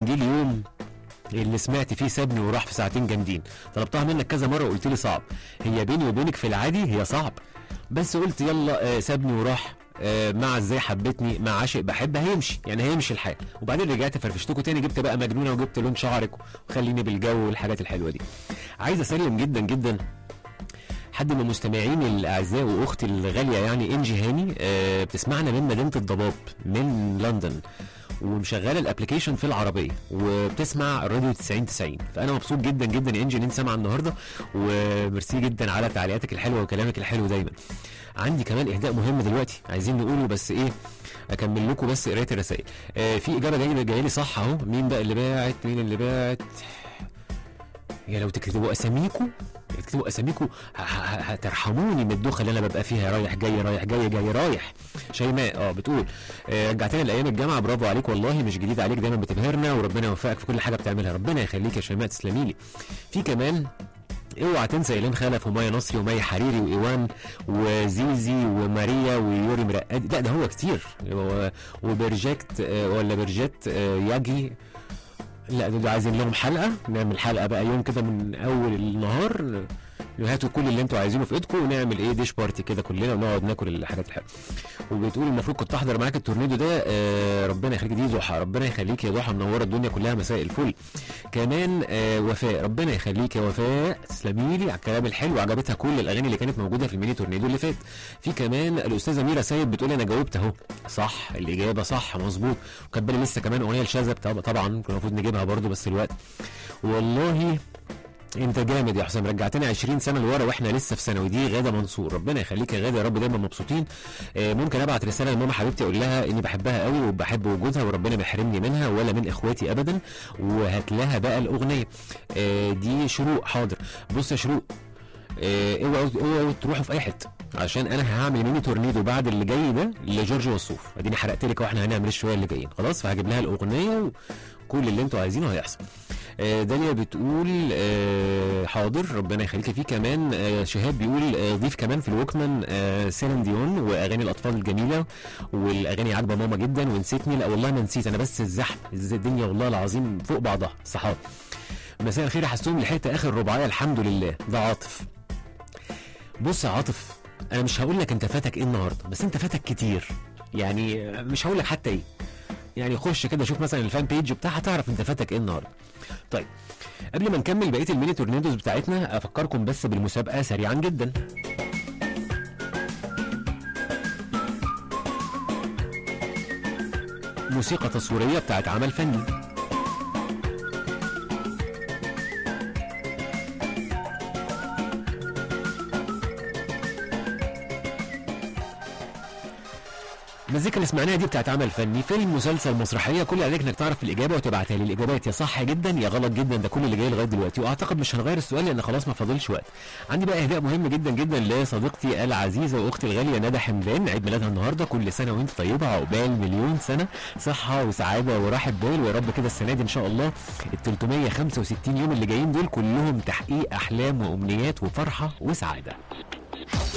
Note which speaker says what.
Speaker 1: جه اليوم اللي سمعت فيه سابني وراح في ساعتين جامدين طلبتها منك كذا مره وقلت لي صعب هي بيني وبينك في العادي هي صعب بس قلت يلا آه، سابني وراح آه، مع ازاي حبتني مع عاشق بحب هيمشي يعني هيمشي الحال وبعدين رجعت فرفشتكوا تاني جبت بقى مجنونه وجبت لون شعرك وخليني بالجو والحاجات الحلوه دي عايز اسلم جدا جدا حد من مستمعيني الاعزاء واختي الغاليه يعني انجي هاني آه، بتسمعنا من مدينه الضباب من لندن ومشغله الابلكيشن في العربيه وبتسمع راديو 90 90 فانا مبسوط جدا جدا يا انجي ان انت سامعه النهارده وميرسي جدا على تعليقاتك الحلوه وكلامك الحلو دايما عندي كمان اهداء مهم دلوقتي عايزين نقوله بس ايه اكمل لكم بس قرايه الرسائل آه في اجابه جايه جايه لي صح اهو مين بقى اللي باعت مين اللي باعت يا لو تكتبوا اساميكم تكتبوا اساميكم ه- ه- هترحموني من الدوخه اللي انا ببقى فيها رايح جاي رايح جاي جاي رايح شيماء اه بتقول آه، رجعتنا لايام الجامعه برافو عليك والله مش جديد عليك دايما بتبهرنا وربنا يوفقك في كل حاجه بتعملها ربنا يخليك يا شيماء تسلمي لي في كمان اوعى تنسى ايلين خلف ومايا نصري ومايا حريري وايوان وزيزي وماريا ويوري مرقدي لا ده هو كتير و- وبرجكت آه، ولا برجت آه، ياجي لا دول عايزين لهم حلقه نعمل حلقه بقى يوم كده من اول النهار هاتوا كل اللي انتوا عايزينه في ايدكم ونعمل ايه ديش بارتي كده كلنا ونقعد ناكل الحاجات الحلوه وبتقول المفروض كنت احضر معاك التورنيدو ده آه ربنا يخليك دي ضحى ربنا يخليك يا ضحى منوره الدنيا كلها مساء الفل كمان آه وفاء ربنا يخليك يا وفاء تسلمي لي على الكلام الحلو عجبتها كل الاغاني اللي كانت موجوده في الميني تورنيدو اللي فات في كمان الاستاذه ميرا سيد بتقول انا جاوبت اهو صح الاجابه صح مظبوط وكان بالي لسه كمان اغنيه لشاذة طب- طبعا كنا المفروض نجيبها برضو بس الوقت والله انت جامد يا حسام رجعتنا 20 سنه لورا واحنا لسه في ثانوي دي غاده منصور ربنا يخليك يا غاده يا رب دايما مبسوطين آه، ممكن ابعت رساله لماما حبيبتي اقول لها اني بحبها قوي وبحب وجودها وربنا ما يحرمني منها ولا من اخواتي ابدا وهات لها بقى الاغنيه آه، دي شروق حاضر بص يا شروق آه، اوعوا اوعوا تروحوا في اي حته عشان انا هعمل ميني تورنيدو بعد اللي جاي ده لجورج وسوف اديني حرقت لك واحنا هنعمل الشويه اللي جايين خلاص فهجيب لها الاغنيه وكل اللي انتوا عايزينه هيحصل آه، داليا بتقول آه، حاضر ربنا يخليك في كمان آه، شهاب بيقول آه، ضيف كمان في الوكمان آه، سيلين ديون واغاني الاطفال الجميله والاغاني عاجبه ماما جدا ونسيتني لا والله ما نسيت انا بس الزحمه ازاي الدنيا والله العظيم فوق بعضها صحاب مساء الخير يا حسوم لحقت اخر رباعيه الحمد لله ده عاطف بص يا عاطف انا مش هقول لك انت فاتك ايه النهارده بس انت فاتك كتير يعني مش هقول لك حتى ايه يعني خش كده شوف مثلا الفان بيج بتاعها هتعرف انت فاتك ايه النهارده طيب قبل ما نكمل بقيه الميني تورنيدوز بتاعتنا افكركم بس بالمسابقه سريعا جدا موسيقى تصويريه بتاعت عمل فني المزيكا اللي سمعناها دي بتاعت عمل فني فيلم مسلسل مسرحيه كل اللي عليك انك تعرف الاجابه وتبعتها لي الاجابات يا صح جدا يا غلط جدا ده كل اللي جاي لغايه دلوقتي واعتقد مش هنغير السؤال لان خلاص ما فاضلش وقت عندي بقى اهداء مهم جدا جدا لصديقتي العزيزه واختي الغاليه ندى حمدان عيد ميلادها النهارده كل سنه وانت طيبه عقبال مليون سنه صحه وسعاده وراحه بال ويا رب كده السنه دي ان شاء الله ال 365 يوم اللي جايين دول كلهم تحقيق احلام وامنيات وفرحه وسعاده